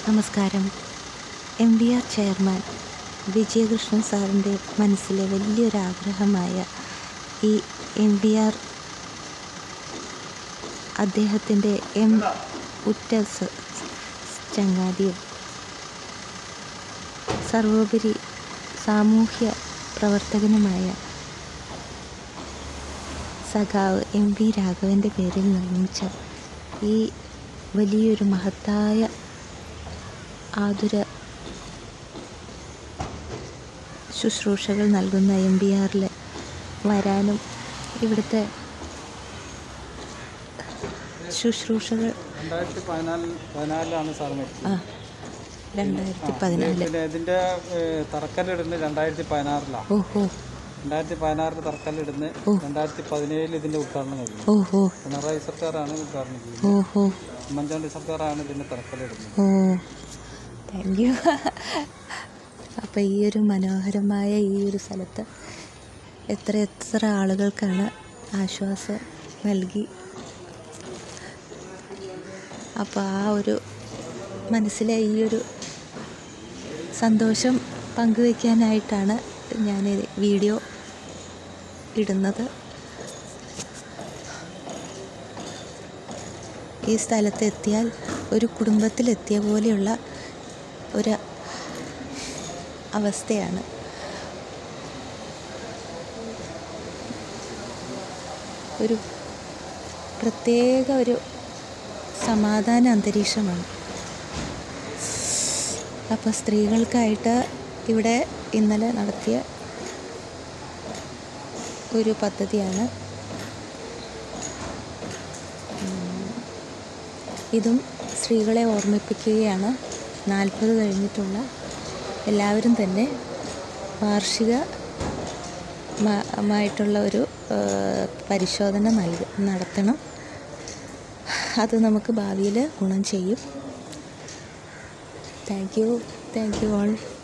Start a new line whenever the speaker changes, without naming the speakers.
നമസ്കാരം M V R chairman Vijayakrishnan സാറിൻ്റെ മനസ്സിലെ വലിയൊരു ആഗ്രഹമായ ഈ എം വി ആർ അദ്ദേഹത്തിൻ്റെ എം ഉറ്റ സ- ചങ്ങാതിയും സർവോപരി സാമൂഹ്യ പ്രവർത്തകനുമായ സഖാവ് എം വി രാഘവൻ്റെ പേരിൽ നിർമ്മിച്ച ഈ വലിയൊരു മഹത്തായ ആതുര ശുശ്രൂഷകൾ നൽകുന്ന എം ബി ആറിൽ വരാനും ഇവിടുത്തെ ശുശ്രൂഷകൾ
രണ്ടായിരത്തി പതിനാലിൽ പതിനാലിലാണ് സാർ മരിച്ചത്
ആ രണ്ടായിരത്തി
ആ,
പതിനാല്
പിന്നെ ഇതിന്റെ ഏഹ്, തറക്കല്ലിടുന്നത് രണ്ടായിരത്തി പതിനാറിലാണ്
ഓഹോ
രണ്ടായിരത്തി പതിനാറിൽ തറക്കല്ലിടുന്ന് രണ്ടായിരത്തി പതിനേഴിൽ ഇതിന്റെ ഉദ്ഘാടനം കഴിഞ്ഞു
ഓഹോ
പിണറായി സർക്കാരാണ് ഉദ്ഘാടനം ചെയ്യുന്നത്
ഓഹോ
ഉമ്മൻചാണ്ടി സർക്കാരാണ് ഇതിന്റെ തറക്കല്ലിടുന്നത്
ഓ താങ്ക് യു അപ്പോൾ ഈ ഒരു മനോഹരമായ ഈ ഒരു സ്ഥലത്ത് എത്ര എത്ര ആളുകൾക്കാണ് ആശ്വാസം നൽകി അപ്പോൾ ആ ഒരു മനസ്സിലെ ഈ ഒരു സന്തോഷം പങ്കുവയ്ക്കാനായിട്ടാണ് ഞാൻ ഈ വീഡിയോ ഇടുന്നത് ഈ സ്ഥലത്ത് എത്തിയാൽ ഒരു കുടുംബത്തിലെത്തിയ പോലെയുള്ള ഒരു അവസ്ഥയാണ് ഒരു പ്രത്യേക ഒരു സമാധാന അന്തരീക്ഷമാണ് അപ്പോൾ സ്ത്രീകൾക്കായിട്ട് ഇവിടെ ഇന്നലെ നടത്തിയ ഒരു പദ്ധതിയാണ് ഇതും സ്ത്രീകളെ ഓർമ്മിപ്പിക്കുകയാണ് നാൽപ്പത് കഴിഞ്ഞിട്ടുള്ള എല്ലാവരും തന്നെ വാർഷിക മ- മായിട്ടുള്ള ഒരു ആ, പരിശോധന നൽക നടത്തണം അത് നമുക്ക് ഭാവിയിൽ ഗുണം ചെയ്യും thank you thank you all